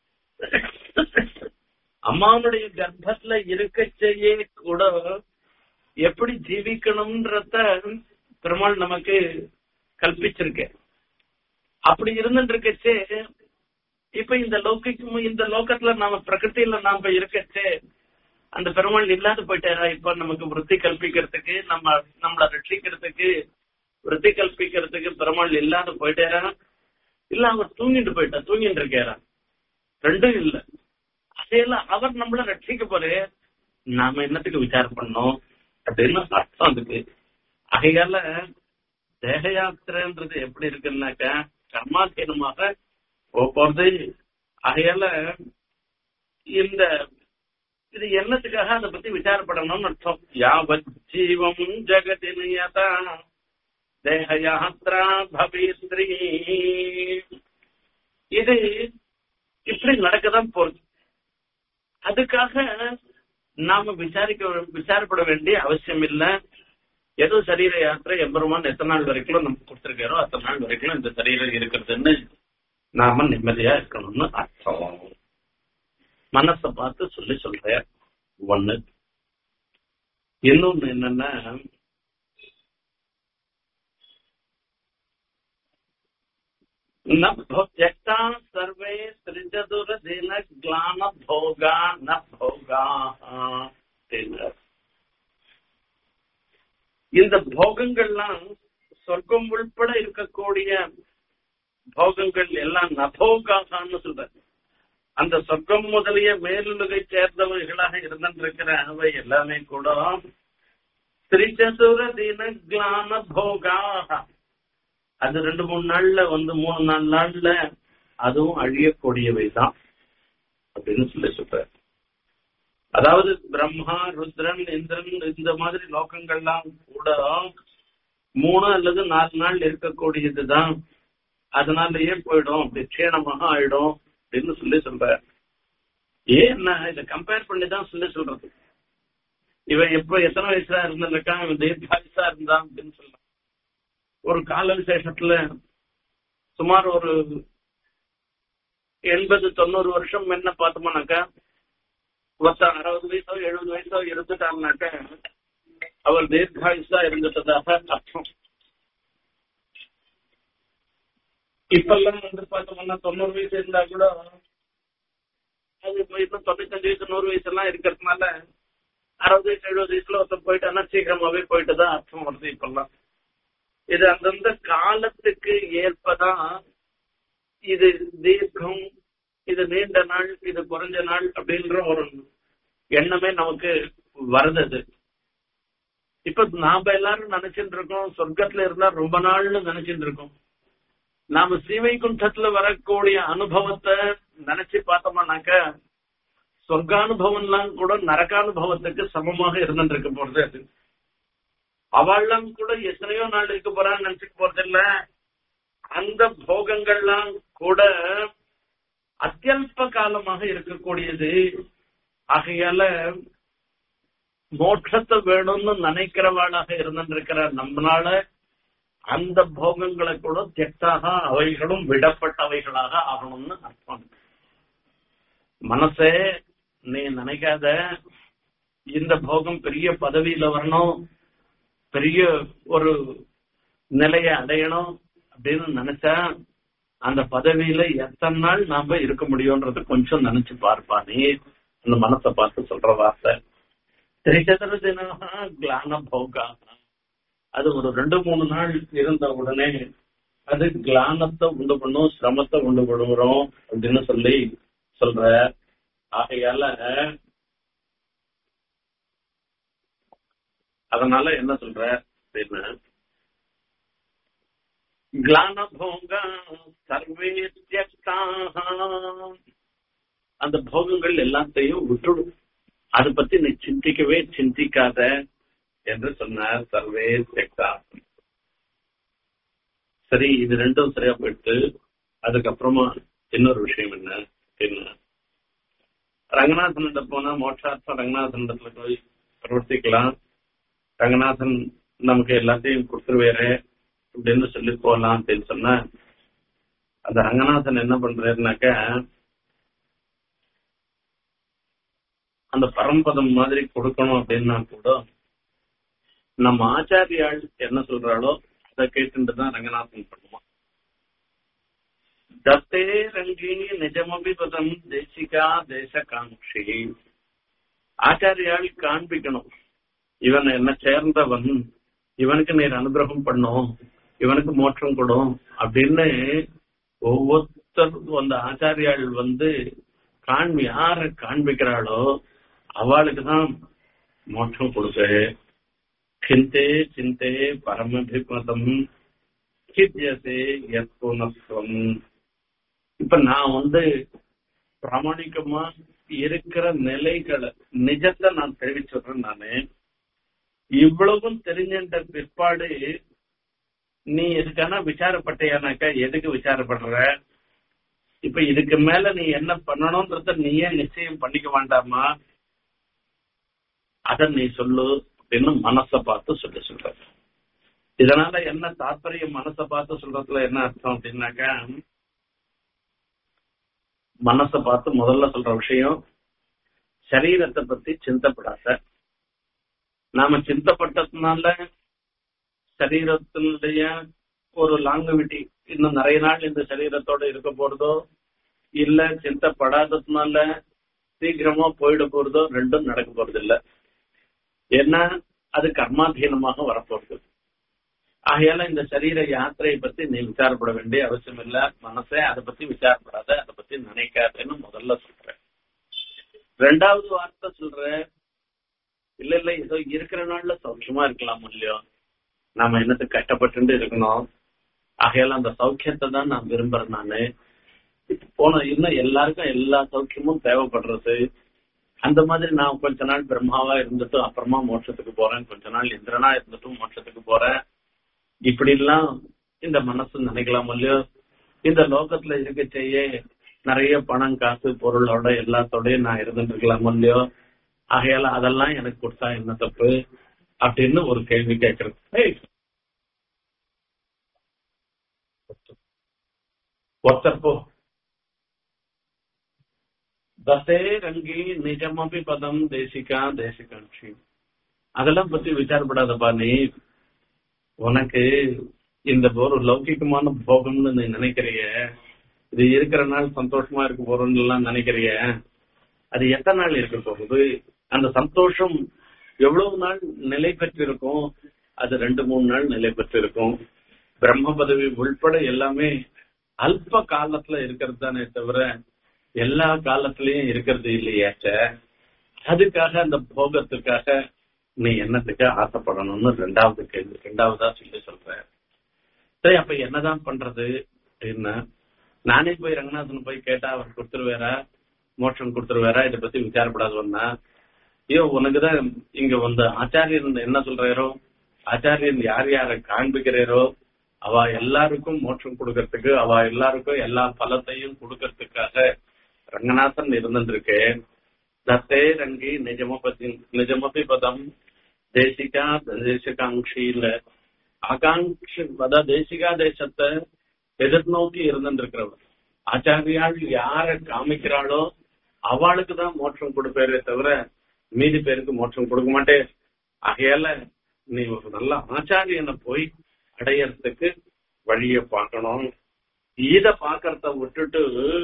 அம்மாவுடைய கர்ப்பத்துல இருக்கச்சேயே கூட எப்படி ஜீவிக்கணும்ன்றத பெருமாள் நமக்கு கல்பிச்சிருக்கேன் அப்படி இருந்துட்டு இருக்கச்சே இப்ப இந்த லோகிக்கும் இந்த லோகத்துல நாம பிரகிருத்தில நாம இருக்கச்சே அந்த பெருமாள் இல்லாத போயிட்டாரா இப்ப நமக்கு விருத்தி கல்பிக்கிறதுக்கு நம்ம நம்மள ரட்சிக்கிறதுக்கு விருத்தி கல்பிக்கிறதுக்கு பெருமாள் இல்லாத போயிட்டாரா இல்ல அவர் தூங்கிட்டு போயிட்டா தூங்கிட்டு இருக்காரா ரெண்டும் இல்ல அதையெல்லாம் அவர் நம்மள ரட்சிக்க போறே நாம என்னத்துக்கு விசாரம் பண்ணோம் அப்படின்னு அர்த்தம் அதுக்கு ஆகையால தேக யாத்திரைன்றது எப்படி இருக்குன்னாக்கா கர்மாதீனமாக போறது ஆகையால இந்த இது என்னத்துக்காக அதை பத்தி விசாரப்படணும்னு அர்த்தம் யாவத் ஜீவம் ஜெகதி நியதா தேக யாத்ரா பவித்ரி இது இப்படி நடக்கதான் போறது அதுக்காக நாம விசாரிக்க விசாரப்பட வேண்டிய அவசியம் இல்லை ஏதோ சரீர யாத்திரை எம்பெருமான் எத்தனை நாள் வரைக்கும் நமக்கு கொடுத்திருக்காரோ அத்தனை நாள் வரைக்கும் இந்த சரீரம் இருக்கிறதுன்னு நாம நிம்மதியா இருக்கணும்னு அர்த்தம் மனச பார்த்து சொல்லி சொல்ற ஒண்ணு இன்னொன்னு என்னன்னா நக்தா சர்வே திரிஜதுர தின கிளான போகா ந போகா இந்த போகங்கள்லாம் சொர்க்கம் உள்பட இருக்கக்கூடிய போகங்கள் எல்லாம் நபோகான்னு சொல்ற அந்த சொர்க்கம் முதலிய மேலுலகை சேர்ந்தவர்களாக இருந்திருக்கிற அவை எல்லாமே கூட திரிச்சதுர தின கிளான போகாக அது ரெண்டு மூணு நாள்ல வந்து மூணு நாலு நாள்ல அதுவும் அழியக்கூடியவை தான் அப்படின்னு சொல்லி சொல்றாரு அதாவது பிரம்மா ருத்ரன் இந்திரன் இந்த மாதிரி லோகங்கள்லாம் கூட மூணு அல்லது நாலு நாள் இருக்கக்கூடியதுதான் அதனாலயே போயிடும் அப்படி க்ஷீணமாக ஆயிடும் அப்படின்னு சொல்லி சொல்ற ஏன் நான் இதை கம்பேர் பண்ணி தான் சொல்லி சொல்றது இவன் எப்ப எத்தனை வயசா இருந்திருக்கான் இவன் தீர்காயுசா இருந்தான் அப்படின்னு சொல்றான் ஒரு கால விசேஷத்துல சுமார் ஒரு எண்பது தொண்ணூறு வருஷம் என்ன பார்த்தோம்னாக்கா ஒருத்தன் அறுபது வயசோ எழுபது வயசோ இருந்துட்டாங்கனாக்க அவர் தீர்காயுசா இருந்துட்டதாக அர்த்தம் இப்பெல்லாம் வந்து பார்த்தோம்னா தொண்ணூறு வயசு இருந்தா கூட அது இன்னும் தொண்ணூத்தஞ்சு வயசு நூறு வயசு எல்லாம் இருக்கிறதுனால அறுபது வயசு எழுபது வயசுல ஒருத்தர் போயிட்டான்னா சீக்கிரமாவே போயிட்டுதான் அர்த்தம் வருது இப்பெல்லாம் இது அந்தந்த காலத்துக்கு ஏற்பதான் இது தீர்க்கம் இது நீண்ட நாள் இது குறைஞ்ச நாள் அப்படின்ற ஒரு எண்ணமே நமக்கு வருது இப்ப நாம எல்லாரும் நினைச்சிட்டு இருக்கோம் சொர்க்கத்துல இருந்தா ரொம்ப நாள்னு நினைச்சிட்டு இருக்கோம் நாம ஸ்ரீவைகுண்டத்துல வரக்கூடிய அனுபவத்தை நினைச்சு பார்த்தோம்னாக்க சொர்க்கானுபவம்லாம் கூட நரகானுபவத்துக்கு சமமாக இருந்துட்டு இருக்க போறது அது அவள்லாம் கூட எத்தனையோ நாள் இருக்க போறான்னு நினைச்சுட்டு போறது இல்ல அந்த போகங்கள்லாம் கூட அத்தியல்ப காலமாக இருக்கக்கூடியது ஆகையால மோட்சத்தை வேணும்னு நினைக்கிறவாளாக இருந்திருக்கிற நம்மளால அந்த போகங்களை கூட தெட்டாக அவைகளும் விடப்பட்டவைகளாக ஆகணும்னு அர்த்தம் மனசே நீ நினைக்காத இந்த போகம் பெரிய பதவியில வரணும் பெரிய ஒரு நிலையை அடையணும் அப்படின்னு நினைச்சா அந்த பதவியில எத்தனை நாள் நாம இருக்க முடியும்ன்றது கொஞ்சம் நினைச்சு பார்ப்பா நீ அந்த மனசை பார்த்து சொல்ற வார்த்தை திரிசதர தினமா கிளான போகா அது ஒரு ரெண்டு மூணு நாள் இருந்த உடனே அது கிளானத்தை உண்டு பண்ணும் சிரமத்தை உண்டு பண்ணுறோம் அப்படின்னு சொல்லி சொல்ற ஆகையால அதனால என்ன சொல்ற அப்படின்னு கிளான போகா சர்வே அந்த போகங்கள் எல்லாத்தையும் விட்டுடும் அதை பத்தி நீ சிந்திக்கவே சிந்திக்காத என்று சொன்னார் சர்வே செக்டா சரி இது ரெண்டும் சரியா போயிட்டு அதுக்கப்புறமா இன்னொரு விஷயம் என்ன என்ன ரங்கநாதன் போனா மோட்சார்த்தம் ரங்கநாதனிடத்துல போய் பிரவர்த்திக்கலாம் ரங்கநாதன் நமக்கு எல்லாத்தையும் கொடுத்துருவேரு அப்படின்னு சொல்லி போகலாம் அப்படின்னு சொன்னா அந்த ரங்கநாதன் என்ன பண்றாருனாக்க அந்த பரம்பதம் மாதிரி கொடுக்கணும் அப்படின்னா கூட நம்ம ஆச்சாரியாள் என்ன சொல்றாளோ அதை கேட்டுட்டு தான் ரங்கநாதன் பண்ணுவான் தத்தே ரங்கி நிஜமபிபதம் தேசிகா தேசகாட்சி ஆச்சாரியாள் காண்பிக்கணும் இவன் என்ன சேர்ந்தவன் இவனுக்கு நீர் அனுகிரகம் பண்ணும் இவனுக்கு மோட்சம் கொடும் அப்படின்னு ஒவ்வொருத்தரும் அந்த ஆச்சாரியாள் வந்து காண்பி யார காண்பிக்கிறாளோ அவளுக்கு தான் மோட்சம் கொடுக்க சிந்தே சிந்தே பரமபிமதம் சித்தியசே யத்குணத்துவம் இப்ப நான் வந்து பிராமணிகமா இருக்கிற நிலைகளை நிஜத்தை நான் தெரிவிச்சுடுறேன் நானு இவ்வளவும் தெரிஞ்சின்ற பிற்பாடு நீ எதுக்கான விசாரப்பட்டியானாக்கா எதுக்கு விசாரப்படுற இப்ப இதுக்கு மேல நீ என்ன பண்ணணும்ன்றத நீயே நிச்சயம் பண்ணிக்க வேண்டாமா அத நீ சொல்லு அப்படின்னு மனசை பார்த்து சொல்ல சொல்ற இதனால என்ன தாற்பயம் மனசை பார்த்து சொல்றதுல என்ன அர்த்தம் அப்படின்னாக்கா மனசை பார்த்து முதல்ல சொல்ற விஷயம் சரீரத்தை பத்தி சிந்தப்படாத நாம சிந்தப்பட்டதுனால சரீரத்தினுடைய ஒரு லாங்குவிட்டி இன்னும் நிறைய நாள் இந்த சரீரத்தோட இருக்க போறதோ இல்ல சிந்தப்படாததுனால சீக்கிரமா போயிட போறதோ ரெண்டும் நடக்க போறது இல்ல ஏன்னா அது கர்மாதீனமாக வரப்போறது ஆகையால இந்த சரீர யாத்திரையை பத்தி நீ விசாரப்பட வேண்டிய அவசியம் இல்ல மனசே அதை பத்தி விசாரப்படாத அதை பத்தி நினைக்காதேன்னு முதல்ல சொல்றேன் ரெண்டாவது வார்த்தை சொல்ற இல்ல இல்ல ஏதோ இருக்கிற நாள்ல சௌக்கியமா இருக்கலாம் இல்லையோ நாம என்னத்துக்கு கஷ்டப்பட்டு இருக்கணும் ஆகையால அந்த சௌக்கியத்தை தான் நான் விரும்புறேன் நானு இப்ப போன இன்னும் எல்லாருக்கும் எல்லா சௌக்கியமும் தேவைப்படுறது அந்த மாதிரி நான் கொஞ்ச நாள் பிரம்மாவா இருந்துட்டு அப்புறமா மோட்சத்துக்கு போறேன் கொஞ்ச நாள் இந்திரனா இருந்துட்டும் மோட்சத்துக்கு போறேன் இப்படி எல்லாம் இந்த மனசு நினைக்கலாம் இல்லையோ இந்த லோகத்துல இருக்க செய்ய நிறைய பணம் காசு பொருளோட எல்லாத்தோடயும் நான் இருந்துட்டு இருக்கலாம் இல்லையோ ஆகையால அதெல்லாம் எனக்கு கொடுத்தா என்ன தப்பு அப்படின்னு ஒரு கேள்வி கேட்கறது ஏய், ஒருத்தர் போ தசே ரங்கி நிஜமபி பதம் தேசிகா தேசிகாட்சி அதெல்லாம் பத்தி விசாரப்படாதப்பா நீ உனக்கு இந்த ஒரு லௌகிகமான போகம்னு நீ நினைக்கிறிய இது இருக்கிற நாள் சந்தோஷமா இருக்க போறோம்னு எல்லாம் நினைக்கிறிய அது எத்தனை நாள் இருக்க போகுது அந்த சந்தோஷம் எவ்வளவு நாள் நிலை பெற்றிருக்கும் அது ரெண்டு மூணு நாள் நிலை பெற்றிருக்கும் பிரம்ம பதவி உள்பட எல்லாமே அல்ப காலத்துல இருக்கிறது தானே தவிர எல்லா காலத்திலயும் இருக்கிறது இல்லையாச்ச அதுக்காக அந்த போகத்துக்காக நீ என்னத்துக்கு ஆசைப்படணும்னு ரெண்டாவது கேள்வி ரெண்டாவதா சொல்லி சொல்ற சரி அப்ப என்னதான் பண்றது அப்படின்னா நானே போய் ரங்கநாதன் போய் கேட்டா அவர் கொடுத்துருவாரா மோட்சம் கொடுத்துருவாரா இதை பத்தி விசாரப்படாது வந்தா ஐயோ உனக்குதான் இங்க வந்த ஆச்சாரியன் என்ன சொல்றாரோ ஆச்சாரியன் யார் யாரை காண்பிக்கிறாரோ அவ எல்லாருக்கும் மோட்சம் கொடுக்கறதுக்கு அவ எல்லாருக்கும் எல்லா பலத்தையும் கொடுக்கறதுக்காக ரங்கநாதன் இருந்துருக்கு தத்தே ரங்கி நிஜமபதி நிஜமபி பதம் தேசிகா தேசிகாங்ஷியில ஆகாங்ஷி பத தேசிகா தேசத்தை எதிர்நோக்கி இருந்துருக்கிறவர் ஆச்சாரியாள் யார காமிக்கிறாளோ அவளுக்கு தான் மோட்சம் கொடுப்பேரே தவிர மீதி பேருக்கு மோட்சம் கொடுக்க மாட்டேன் ஆகையால நீ ஒரு நல்ல ஆச்சாரியனை போய் அடையறதுக்கு வழிய பார்க்கணும் இத பாக்கறத விட்டுட்டு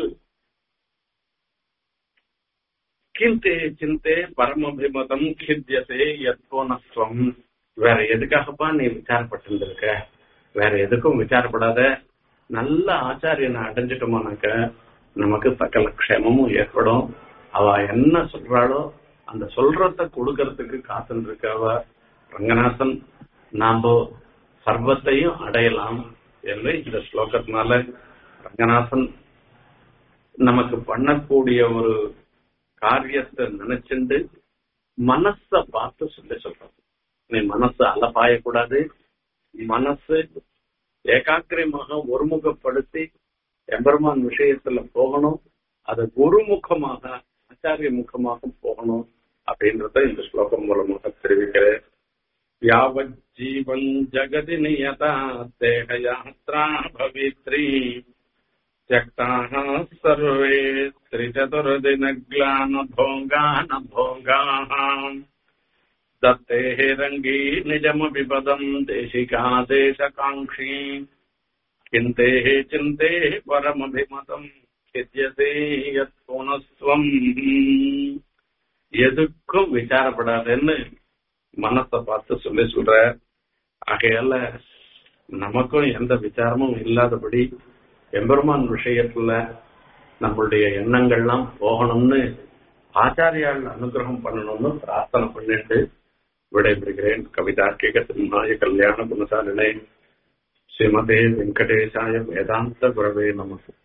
கிந்தே சிந்தே பரமபிமதம் கித்தியசே யத்வோனஸ்வம் வேற எதுக்காகப்பா நீ விசாரப்பட்டிருந்திருக்க வேற எதுக்கும் விசாரப்படாத நல்ல ஆச்சாரியனை அடைஞ்சிட்டோமானாக்க நமக்கு சகல க்ஷேமமும் ஏற்படும் அவ என்ன சொல்றாளோ அந்த சொல்றத கொடுக்கறதுக்கு காத்துன்னு இருக்க அவ ரங்கநாதன் நாம சர்வத்தையும் அடையலாம் என்று இந்த ஸ்லோகத்தினால ரங்கநாதன் நமக்கு பண்ணக்கூடிய ஒரு காரியத்தை நினைச்சுண்டு மனச பார்த்து சொல்லி சொல்றது நீ மனசு அலப்பாயக்கூடாது மனசு ஏகாக்கிரமாக ஒருமுகப்படுத்தி எம்பெருமான் விஷயத்துல போகணும் அது குருமுகமாக ஆச்சாரிய முகமாக போகணும் அப்படின்றத இந்த ஸ்லோகம் மூலமாக தெரிவிக்கிறேன் யாவத் ஜீவன் ஜகதி நியதா தேக யாத்ரா பவித்ரி त्यक्ताः सर्वे त्रिचतुर्दिनग्लानभोगानभोगाः दत्तेः रङ्गी निजमपि पदम् देशिका देशकाङ्क्षी चिन्तेः चिन्तेः परमभिमतम् சித்தியதே யத் புனஸ்வம் எதுக்கும் விசாரப்படாதுன்னு மனசை பார்த்து சொல்லி சொல்ற ஆகையால நமக்கும் எந்த விசாரமும் இல்லாதபடி எம்பெருமான் விஷயத்துல நம்மளுடைய எண்ணங்கள்லாம் போகணும்னு ஆச்சாரியால் அனுகிரகம் பண்ணணும்னு பிரார்த்தனை பண்ணிட்டு விடைபெறுகிறேன் கவிதா கேக சிம்ஹாய கல்யாண குணசாலினை ஸ்ரீமதே வெங்கடேசாய வேதாந்த குரவே நமக்கு